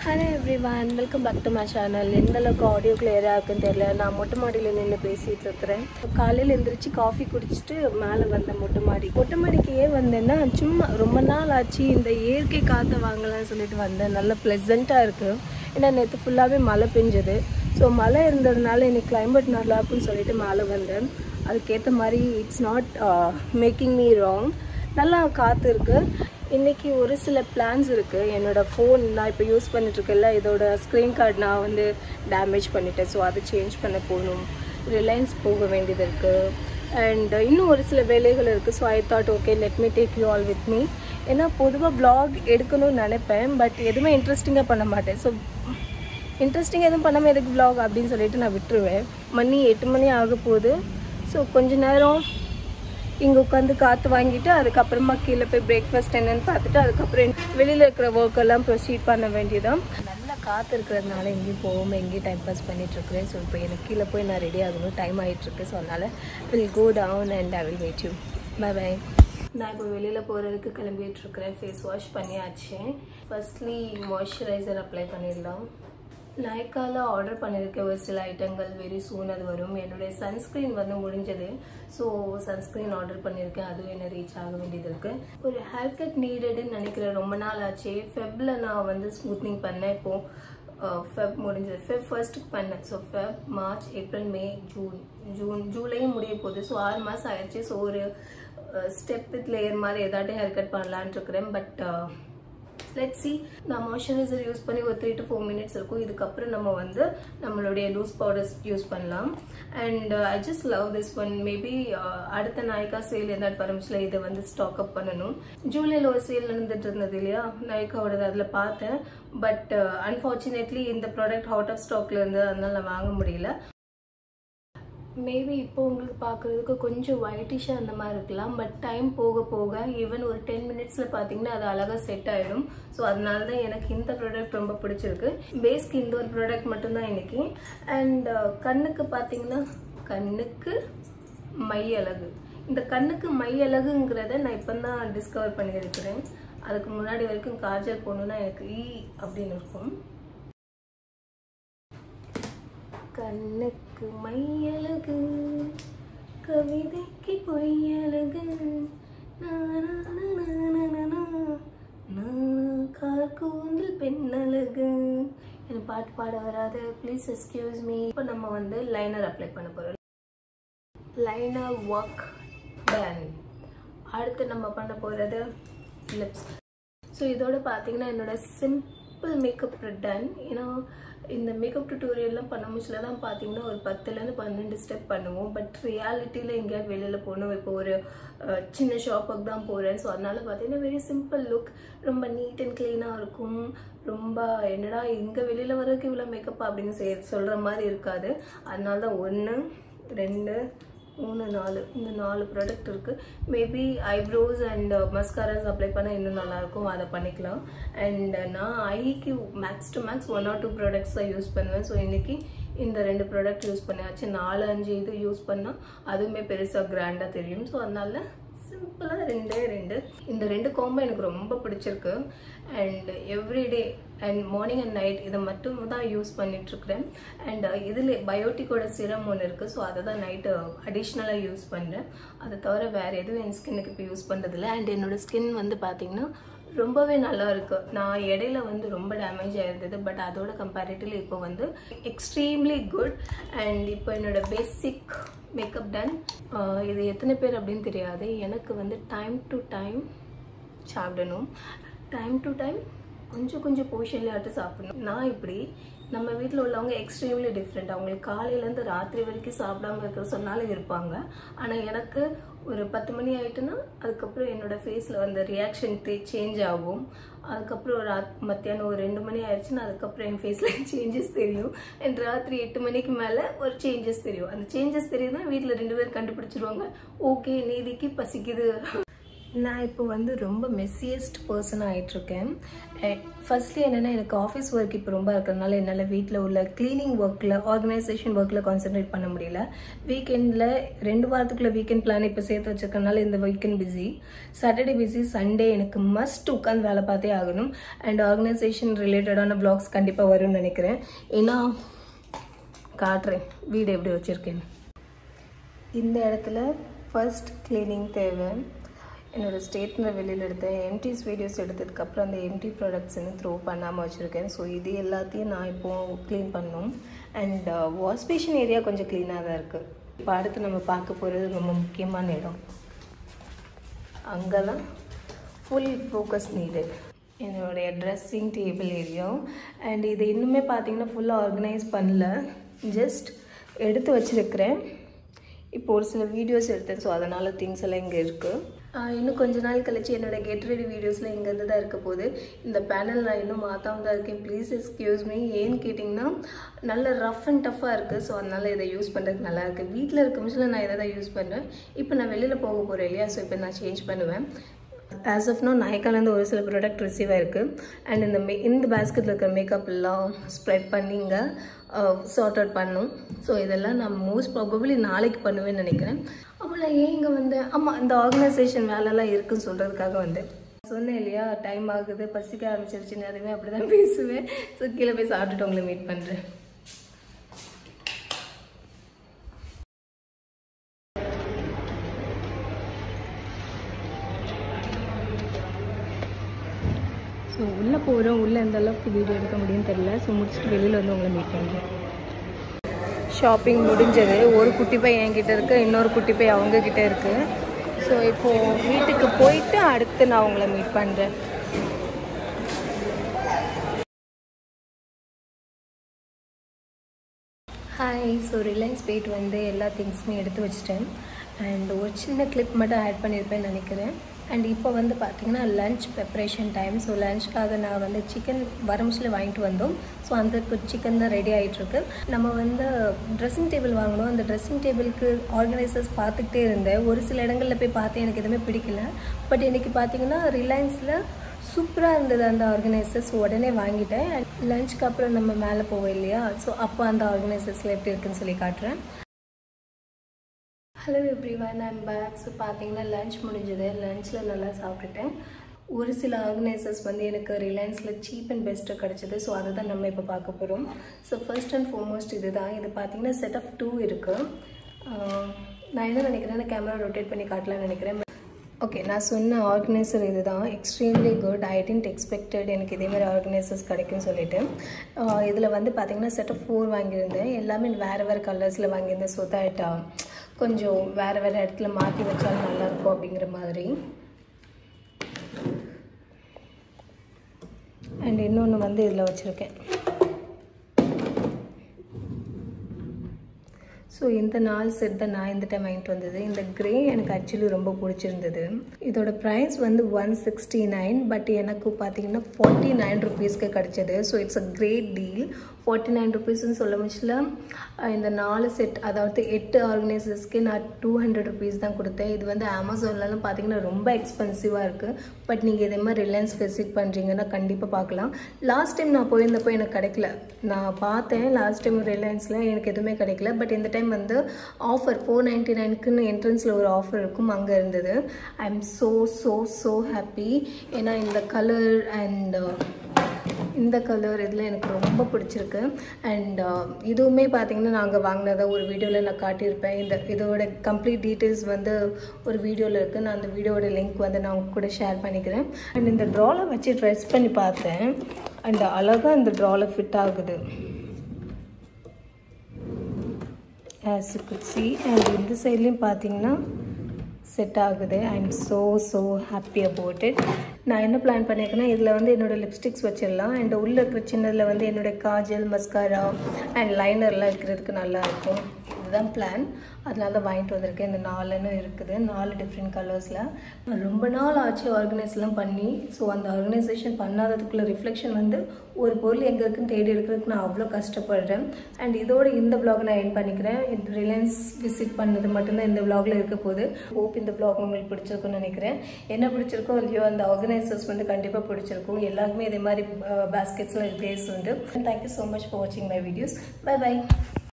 hello everyone welcome back to my channel எந்த அளவுக்கு audio கிளியராக இருக்குன்னு தெரியல நான் மொட்டை மாடியில் நின்று பேசிகிட்டு இருக்கிறேன் காலையில் எழுந்திரிச்சு காஃபி குடிச்சிட்டு மேலே வந்தேன் மொட்டை மாடி மொட்டை மாடிக்கு ஏன் வந்தேன்னா சும்மா ரொம்ப நாள் ஆச்சு இந்த இயற்கை காற்றை வாங்கலாம்னு சொல்லிட்டு வந்தேன் நல்ல ப்ளெசண்ட்டாக இருக்குது ஏன்னா நேற்று ஃபுல்லாகவே மழை பெஞ்சது ஸோ மழை இருந்ததுனால இன்னைக்கு climate நல்லா இருக்குன்னு சொல்லிட்டு மேலே வந்தேன் அதுக்கேற்ற மாதிரி it's not making me wrong நல்லா காற்று இருக்குது இன்றைக்கி ஒரு சில பிளான்ஸ் இருக்குது என்னோடய ஃபோன் நான் இப்போ யூஸ் பண்ணிட்டுருக்கேன்ல இதோட ஸ்க்ரீன் கார்டு நான் வந்து டேமேஜ் பண்ணிட்டேன் ஸோ அதை சேஞ்ச் பண்ண போகணும் ரிலையன்ஸ் போக வேண்டியது இருக்குது அண்ட் இன்னும் ஒரு சில வேலைகள் இருக்குது so I thought okay let me take you all with me ஏன்னா பொதுவாக vlog எடுக்கணும்னு நினைப்பேன் பட் எதுவுமே இன்ட்ரெஸ்டிங்காக பண்ண மாட்டேன் ஸோ இன்ட்ரெஸ்டிங் எதுவும் பண்ணாமல் எதுக்கு vlog அப்படின்னு சொல்லிட்டு நான் விட்டுருவேன் மணி எட்டு மணி ஆக போகுது ஸோ கொஞ்ச நேரம் இங்கே உட்காந்து காற்று வாங்கிட்டு அதுக்கப்புறமா கீழே போய் பிரேக்ஃபாஸ்ட் என்னன்னு பார்த்துட்டு அதுக்கப்புறம் வெளியில் இருக்கிற ஒர்க் எல்லாம் ப்ரொசீட் பண்ண வேண்டியதான் நல்ல காற்று இருக்கிறதுனால எங்கேயும் போகாமல் எங்கேயும் டைம் பாஸ் பண்ணிட்டு இருக்கிறேன் ஸோ இப்போ எனக்கு கீழே போய் நான் ரெடி ஆகணும் டைம் ஆகிட்டுருக்கு ஸோ அதனால் will go down and I will wait you bye bye நான் இப்போ வெளியில் போகிறதுக்கு கிளம்பிட்டு இருக்கிறேன் ஃபேஸ் வாஷ் பண்ணியாச்சு ஃபர்ஸ்ட்லி மாய்ஸ்சரைசர் அப்ளை பண்ணிடலாம் லைக்கால ஆர்டர் பண்ணியிருக்கேன் ஒரு சில ஐட்டங்கள் வெரி சூன் அது வரும் என்னுடைய சன்ஸ்க்ரீன் வந்து முடிஞ்சது ஸோ சன்ஸ்க்ரீன் ஆர்டர் பண்ணியிருக்கேன் அதுவும் என்ன ரீச் ஆக வேண்டியது இருக்கு ஒரு ஹேர் கட் நீடடுன்னு நினைக்கிறேன் ரொம்ப நாள் ஆச்சு ஃபெப்பில் நான் வந்து ஸ்மூத்னிங் பண்ணேன் இப்போ ஃபெப் முடிஞ்சது ஃபெப் ஃபர்ஸ்ட்டுக்கு பண்ணேன் so Feb March April May June June ஜூலையும் முடிய போகுது ஸோ ஆறு மாதம் ஆயிடுச்சு ஸோ ஒரு ஸ்டெப் வித் லேயர் மாதிரி ஏதாட்டும் ஹேர் கட் பண்ணலான்ட்டு இருக்கிறேன் பட் லெட் சி நான் மாய்ஸ்சரைசர் யூஸ் பண்ணி ஒரு த்ரீ டு ஃபோர் மினிட்ஸ் இருக்கும் இதுக்கப்புறம் நம்ம வந்து நம்மளுடைய லூஸ் பவுடர்ஸ் யூஸ் பண்ணலாம் and I just love this one maybe அடுத்த நாய்க்கா சேல் எதாவது வரமிச்சில் இதை வந்து ஸ்டாக் அப் பண்ணணும் ஜூலையில் ஒரு சேல் நடந்துட்டு இருந்தது இல்லையா நாய்க்காவோடது அதில் பார்த்தேன் பட் அன்ஃபார்ச்சுனேட்லி இந்த ப்ராடக்ட் அவுட் ஆஃப் ஸ்டாக்ல இருந்து அதனால நான் வாங்க முடியல மேபி இப்போ உங்களுக்கு பார்க்குறதுக்கு கொஞ்சம் ஒயிட்டிஷாக அந்த மாதிரி இருக்கலாம் பட் டைம் போக போக ஈவன் ஒரு டென் மினிட்ஸில் பார்த்தீங்கன்னா அது அழகாக செட் ஆகிடும் ஸோ அதனால தான் எனக்கு இந்த ப்ராடக்ட் ரொம்ப பிடிச்சிருக்கு பேஸ்க்கு இந்த ஒரு ப்ராடக்ட் மட்டும்தான் இன்னைக்கு அண்ட் கண்ணுக்கு பார்த்தீங்கன்னா கண்ணுக்கு மை அழகு இந்த கண்ணுக்கு மை அழகுங்கிறத நான் இப்போ தான் டிஸ்கவர் பண்ணியிருக்கிறேன் அதுக்கு முன்னாடி வரைக்கும் காஜல் போகணுன்னா எனக்கு ஈ அப்படின்னு இருக்கும் கண்ணுக்கு மையழகு கவிதைக்கு பொய்யழகு கார்கூந்தல் பெண்ணழகு எனக்கு பாட்டு பாட வராது ப்ளீஸ் எக்ஸ்கியூஸ் மீ இப்போ நம்ம வந்து லைனர் அப்ளை பண்ண போகிறோம் லைனர் ஒர்க் டன் அடுத்து நம்ம பண்ண போகிறது லிப்ஸ் ஸோ இதோட பார்த்தீங்கன்னா என்னோட சிம்பிள் மேக்கப் டன் ஏன்னா இந்த மேக்கப் டுட்டோரியல்லாம் பண்ண முடிச்சல தான் பார்த்தீங்கன்னா ஒரு பத்துலேருந்து பன்னெண்டு ஸ்டெப் பண்ணுவோம் பட் ரியாலிட்டியில் எங்கேயாவது வெளியில் போகணும் இப்போ ஒரு அஹ், சின்ன ஷாப்புக்கு தான் போகிறேன் ஸோ அதனால பார்த்தீங்கன்னா வெரி சிம்பிள் லுக் ரொம்ப நீட் அண்ட் க்ளீனாக இருக்கும் ரொம்ப என்னடா இங்கே வெளியில் வர்றதுக்கு இவ்வளோ மேக்கப் அப்படின்னு செய் சொல்கிற மாதிரி இருக்காது அதனால தான் ஒன்று ரெண்டு மூணு நாலு இந்த நாலு ப்ராடக்ட் இருக்குது maybe eyebrows and mascaras apply பண்ணால் இன்னும் நல்லாயிருக்கும் அதை பண்ணிக்கலாம் அண்ட் நான் ஐக்கு max to max one or two products தான் யூஸ் பண்ணுவேன் ஸோ இன்றைக்கி இந்த ரெண்டு ப்ராடக்ட் யூஸ் பண்ணியாச்சு நாலு அஞ்சு இது யூஸ் பண்ணால் அதுவுமே பெருசாக கிராண்டாக தெரியும் ஸோ அதனால சிம்பிளாக ரெண்டே ரெண்டு இந்த ரெண்டு காம்போ எனக்கு ரொம்ப பிடிச்சிருக்கு and everyday and morning and night இதை மட்டும் தான் யூஸ் பண்ணிட்டுருக்கிறேன் அண்ட் இதில் பயோட்டிக்கோட சிரம் ஒன்று இருக்குது ஸோ அதை தான் நைட்டு அடிஷ்னலாக யூஸ் பண்ணுறேன் அதை தவிர வேறு எதுவும் என் ஸ்கின்னுக்கு இப்போ யூஸ் பண்ணுறதில்ல அண்ட் என்னோட ஸ்கின் வந்து பார்த்திங்கன்னா ரொம்பவே நல்லா இருக்கு நான் இடையில வந்து ரொம்ப டேமேஜ் ஆயிருந்தது பட் அதோட கம்பேரிட்டிவ்லி இப்போ வந்து எக்ஸ்ட்ரீம்லி குட் அண்ட் இப்போ என்னோட பேசிக் மேக்கப் டன் இது எத்தனை பேர் அப்படின்னு தெரியாது எனக்கு வந்து டைம் டு டைம் சாப்பிடணும் டைம் டு டைம் கொஞ்சம் கொஞ்சம் போர்ஷன்லையாட்டு சாப்பிடணும் நான் இப்படி நம்ம வீட்டில் உள்ளவங்க எக்ஸ்ட்ரீம்லி டிஃப்ரெண்ட் அவங்களுக்கு காலையிலேருந்து ராத்திரி வரைக்கும் சாப்பிடாம இருக்கிற சொன்னாலும் இருப்பாங்க ஆனால் எனக்கு ஒரு பத்து மணி ஆயிட்டுன்னா அதுக்கப்புறம் என்னோட ஃபேஸில் வந்த ரியாக்ஷன் சேஞ்ச் ஆகும் அதுக்கப்புறம் ஒரு ராத் மத்தியானம் ஒரு ரெண்டு மணி ஆயிடுச்சுன்னா அதுக்கப்புறம் என் ஃபேஸில் சேஞ்சஸ் தெரியும் அண்ட் ராத்திரி எட்டு மணிக்கு மேலே ஒரு சேஞ்சஸ் தெரியும் அந்த சேஞ்சஸ் தெரியுதுன்னா வீட்டில் ரெண்டு பேரும் கண்டுபிடிச்சிருவாங்க ஓகே நீதிக்கு பசிக்குது நான் இப்போ வந்து ரொம்ப மெஸ்ஸியஸ்ட் பர்சன் ஆகிட்டுருக்கேன் ஃபர்ஸ்ட்லி என்னென்னா எனக்கு ஆஃபீஸ் ஒர்க் இப்போ ரொம்ப இருக்கிறதுனால என்னால் வீட்டில் உள்ள க்ளீனிங் ஒர்க்கில் ஆர்கனைசேஷன் ஒர்க்கில் கான்சென்ட்ரேட் பண்ண முடியல வீக்கெண்டில் ரெண்டு வாரத்துக்குள்ள வீக்கெண்ட் பிளான் இப்போ சேர்த்து வச்சிருக்கனால இந்த weekend busy Saturday busy Sunday எனக்கு மஸ்ட் உட்காந்து வேலை பார்த்தே ஆகணும் அண்ட் ஆர்கனைசேஷன் ரிலேட்டடான ப்ளாக்ஸ் கண்டிப்பாக வரும்னு நினைக்கிறேன் ஏன்னா காட்டுறேன் வீடு எப்படி வச்சுருக்கேன் இந்த இடத்துல ஃபர்ஸ்ட் க்ளீனிங் தேவை என்னோடய ஸ்டேட்மெண்ட் வெளியில் எடுத்தேன் எம்டிஸ் வீடியோஸ் எடுத்ததுக்கப்புறம் அந்த எம்டி ப்ராடக்ட்ஸ் இன்னும் த்ரோ பண்ணாமல் வச்சுருக்கேன் ஸோ இது எல்லாத்தையும் நான் இப்போது க்ளீன் பண்ணணும் அண்ட் வாஷ் பேஷன் ஏரியா கொஞ்சம் க்ளீனாக தான் இருக்குது இப்போ அடுத்து நம்ம பார்க்க போகிறது ரொம்ப முக்கியமான இடம் அங்கே தான் ஃபுல் ஃபோக்கஸ் நீடட் என்னுடைய ட்ரெஸ்ஸிங் டேபிள் ஏரியா அண்ட் இது இன்னுமே பார்த்தீங்கன்னா ஃபுல்லாக ஆர்கனைஸ் பண்ணல ஜஸ்ட் எடுத்து வச்சுருக்கிறேன் இப்போ ஒரு சில வீடியோஸ் எடுத்தேன் ஸோ அதனால் திங்ஸ் எல்லாம் இங்கே இருக்குது இன்னும் கொஞ்ச நாள் கழிச்சு என்னோட கெட் ரெடி வீடியோஸில் இங்கேருந்து தான் இருக்க போகுது இந்த பேனல் நான் இன்னும் மாற்றாம தான் இருக்கேன் ப்ளீஸ் எக்ஸ்கியூஸ் மீ ஏன்னு கேட்டிங்கன்னா நல்ல ரஃப் அண்ட் டஃப்பாக இருக்குது ஸோ அதனால் இதை யூஸ் பண்ணுறதுக்கு நல்லா இருக்குது வீட்டில் இருக்க நிமிஷத்தில் நான் இதை தான் யூஸ் பண்ணுறேன் இப்போ நான் வெளியில் போக போகிறேன் இல்லையா ஸோ இப்போ நான் சேஞ்ச் பண்ணுவேன் ஆஸ் ஆஃப் நோ நாய்க்காலேருந்து ஒரு சில ப்ராடக்ட் ரிசீவ் ஆயிருக்கு அண்ட் இந்த மே இந்த பேஸ்கெட்டில் இருக்கிற மேக்கப் எல்லாம் ஸ்ப்ரெட் பண்ணி இங்கே சார்ட் அவுட் பண்ணும் ஸோ இதெல்லாம் நான் மோஸ்ட் ப்ராபபிளி நாளைக்கு பண்ணுவேன்னு நினைக்கிறேன் அப்போ நான் ஏன் இங்கே வந்தேன் ஆமாம் இந்த ஆர்கனைசேஷன் வேலைலாம் இருக்குன்னு சொல்கிறதுக்காக வந்தேன் சொன்னேன் இல்லையா டைம் ஆகுது பசிக்க ஆரம்பிச்சிருச்சுன்னு அதுவுமே அப்படி தான் பேசுவேன் ஸோ கீழே போய் சாப்பிட்டுட்டு உங்களை மீட் பண்ணுறேன் ஸோ உள்ளே போகிறோம் உள்ளே எந்த அளவுக்கு வீடியோ எடுக்க முடியும்னு தெரியல ஸோ முடிச்சுட்டு வெளியில் வந்து உங்களை மீட் பண்ணுறேன் ஷாப்பிங் முடிஞ்சது ஒரு குட்டி பை என்கிட்ட இருக்குது இன்னொரு குட்டி பை அவங்க கிட்ட இருக்குது ஸோ இப்போது வீட்டுக்கு போயிட்டு அடுத்து நான் உங்களை மீட் பண்ணுறேன் ஹாய் ஸோ ரிலையன்ஸ் போயிட்டு வந்து எல்லா திங்ஸுமே எடுத்து வச்சிட்டேன் அண்ட் ஒரு சின்ன கிளிப் மட்டும் ஆட் பண்ணியிருப்பேன்னு நினைக்கிறேன் அண்ட் இப்போ வந்து பார்த்திங்கன்னா லன்ச் ப்ரிப்ரேஷன் டைம் ஸோ லன்ச்க்காக நான் வந்து சிக்கன் வரமிச்சில் வாங்கிட்டு வந்தோம் ஸோ அந்த சிக்கன் தான் ரெடி ஆகிட்டுருக்கு நம்ம வந்து ட்ரெஸ்ஸிங் டேபிள் வாங்கினோம் அந்த ட்ரெஸ்ஸிங் டேபிளுக்கு ஆர்கனைசர்ஸ் பார்த்துக்கிட்டே இருந்தேன் ஒரு சில இடங்களில் போய் பார்த்தேன் எனக்கு எதுவுமே பிடிக்கல பட் இன்றைக்கி பார்த்தீங்கன்னா ரிலையன்ஸில் சூப்பராக இருந்தது அந்த ஆர்கனைசர்ஸ் உடனே வாங்கிட்டேன் லஞ்சுக்கு அப்புறம் நம்ம மேலே போவோம் இல்லையா ஸோ அப்போ அந்த ஆர்கனைசர்ஸில் எப்படி இருக்குன்னு சொல்லி காட்டுறேன் hello everyone I'm back so பார்த்தீங்கன்னா லஞ்ச் முடிஞ்சது லஞ்சில் நல்லா சாப்பிட்டுட்டேன் ஒரு சில ஆர்கனைசர்ஸ் வந்து எனக்கு ரிலையன்ஸில் சீப் அண்ட் பெஸ்ட்டு கிடச்சிது ஸோ அதை தான் நம்ம இப்போ பார்க்க போகிறோம் ஸோ ஃபர்ஸ்ட் அண்ட் ஃபார்மோஸ்ட் இது தான் இது பார்த்தீங்கன்னா செட் ஆஃப் டூ இருக்குது நான் என்ன நினைக்கிறேன் கேமரா ரொட்டேட் பண்ணி காட்டலாம்னு நினைக்கிறேன் ஓகே நான் சொன்ன ஆர்கனைசர் இது தான் extremely good I didn't expected எனக்கு இதே மாதிரி ஆர்கனைசர்ஸ் கிடைக்கும்னு சொல்லிட்டு இதில் வந்து பார்த்தீங்கன்னா செட் ஆஃப் ஃபோர் வாங்கியிருந்தேன் எல்லாமே வேறு வேறு கலர்ஸில் வாங்கியிருந்தேன் ஸோ தட் கொஞ்சம் வேறு வேறு இடத்துல மாற்றி வச்சாலும் நல்லாயிருக்கும் அப்படிங்கிற மாதிரி அண்ட் இன்னொன்று வந்து இதில் வச்சுருக்கேன் ஸோ இந்த நாலு செட் தான் நான் இந்த டைம் வாங்கிட்டு வந்தது இந்த க்ரே எனக்கு ஆக்சுவலி ரொம்ப பிடிச்சிருந்தது இதோட ப்ரைஸ் வந்து ஒன் சிக்ஸ்டி நைன் பட் எனக்கு பார்த்தீங்கன்னா ஃபார்ட்டி நைன் ருபீஸ்க்கு கிடச்சிது so it's a great deal forty nine ருபீஸ்ன்னு சொல்ல முச்சில் இந்த நாலு செட் அதாவது எட்டு ஆர்கனைசர்ஸ்க்கு நான் டூ ஹண்ட்ரட் ருபீஸ் தான் கொடுத்தேன் இது வந்து அமேசான்லலாம் பார்த்தீங்கன்னா ரொம்ப எக்ஸ்பென்சிவாக இருக்குது பட் நீங்கள் இதே மாதிரி ரிலையன்ஸ் விசிட் பண்ணுறீங்கன்னா கண்டிப்பாக பார்க்கலாம் லாஸ்ட் டைம் நான் போயிருந்தப்போ எனக்கு கிடைக்கல நான் பார்த்தேன் லாஸ்ட் டைம் ரிலையன்ஸில் எனக்கு எதுவுமே கிடைக்கல பட் இந்த டைம் வந்து ஆஃபர் ஃபோர் நைன்ட்டி நைனுக்குன்னு என்ட்ரன்ஸில் ஒரு ஆஃபர் இருக்கும் அங்கே இருந்தது I am so so so happy ஏன்னா இந்த கலர் அண்ட் இந்த கலர் இதில் எனக்கு ரொம்ப பிடிச்சிருக்கு அண்ட் இதுவுமே பார்த்தீங்கன்னா நாங்கள் வாங்கினதை ஒரு வீடியோவில் நான் காட்டியிருப்பேன் இந்த இதோட கம்ப்ளீட் டீட்டெயில்ஸ் வந்து ஒரு வீடியோவில் இருக்குது நான் அந்த வீடியோட லிங்க் வந்து நான் உங்க கூட ஷேர் பண்ணிக்கிறேன் அண்ட் இந்த ட்ராவில் வச்சு ட்ரெஸ் பண்ணி பார்த்தேன் அண்ட் அழகாக இந்த ட்ராவில் ஃபிட் ஆகுது as you could see and இந்த சைட்லேயும் பார்த்தீங்கன்னா செட் ஆகுது I am so so happy about it நான் என்ன பிளான் பண்ணியிருக்கேன்னா இதில் வந்து என்னோடய லிப்ஸ்டிக்ஸ் வச்சிடலாம் அண்ட் உள்ளே இருக்கிற சின்னதில் வந்து என்னுடைய காஜல் மஸ்காரா அண்ட் லைனர்லாம் இருக்கிறதுக்கு நல்லாயிருக்கும் இதுதான் பிளான் அதனால தான் வாங்கிட்டு வந்திருக்கேன் இந்த நாலுன்னு இருக்குது நாலு டிஃப்ரெண்ட் கலர்ஸில் ரொம்ப நாள் ஆச்சு ஆர்கனைஸ்லாம் பண்ணி ஸோ அந்த ஆர்கனைசேஷன் பண்ணாததுக்குள்ள ரிஃப்ளெக்ஷன் வந்து ஒரு பொருள் எங்கே இருக்குன்னு தேடி எடுக்கிறதுக்கு நான் அவ்வளோ கஷ்டப்படுறேன் அண்ட் இதோட இந்த vlog நான் என் பண்ணிக்கிறேன் ரிலையன்ஸ் விசிட் பண்ணது மட்டும்தான் இந்த vlogல இருக்க போகுது ஹோப் இந்த vlog உங்களுக்கு பிடிச்சிருக்கும்னு நினைக்கிறேன் என்ன பிடிச்சிருக்கோ இல்லையோ அந்த ஆர்கனைசர்ஸ் வந்து கண்டிப்பாக பிடிச்சிருக்கும் எல்லாருக்குமே இதே மாதிரி பேஸ்கெட்ஸில் பேஸ் உண்டு தேங்க்யூ ஸோ மச் ஃபார் வாட்சிங் மை வீடியோஸ் பை பை